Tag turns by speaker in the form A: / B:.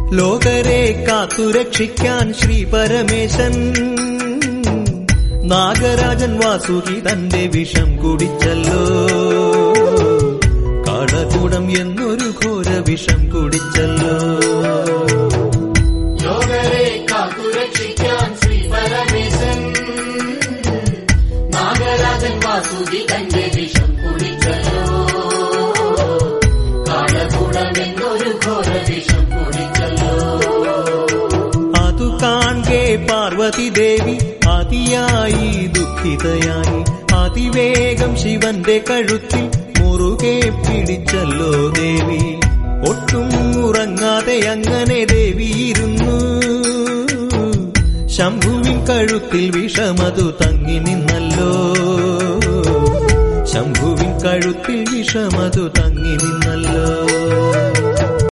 A: ലോകരെ കാത്തുരക്ഷിക്കാൻ ശ്രീ പരമേശൻ നാഗരാജൻ വാസുകി തന്റെ വിഷം കുടിച്ചല്ലോ കാടകൂടം എന്നൊരു ഘോര വിഷം കുടിച്ചല്ലോ
B: ലോകരെ കാത്തുരക്ഷിക്കാൻ ശ്രീ പരമേശൻ നാഗരാജൻ വാസുകി തന്റെ വിഷം കുടിച്ചല്ലോ കാലകൂടമെന്നൊരു ഘോര വിഷം കുടിച്ചല്ലോ
A: അതു കാൺകെ പാർവതി ദേവി അതിയായി ദുഃഖിതയായി അതിവേഗം ശിവന്റെ കഴുത്തിൽ മുറുകെ പിടിച്ചല്ലോ ദേവി ഒട്ടും ഉറങ്ങാതെ അങ്ങനെ ദേവിയിരുന്നു ശംഭുവിൻ കഴുത്തിൽ വിഷമതു തങ്ങി നിന്നല്ലോ ശംഭുവിൻ കഴുത്തിൽ വിഷമതു തങ്ങി നിന്നല്ലോ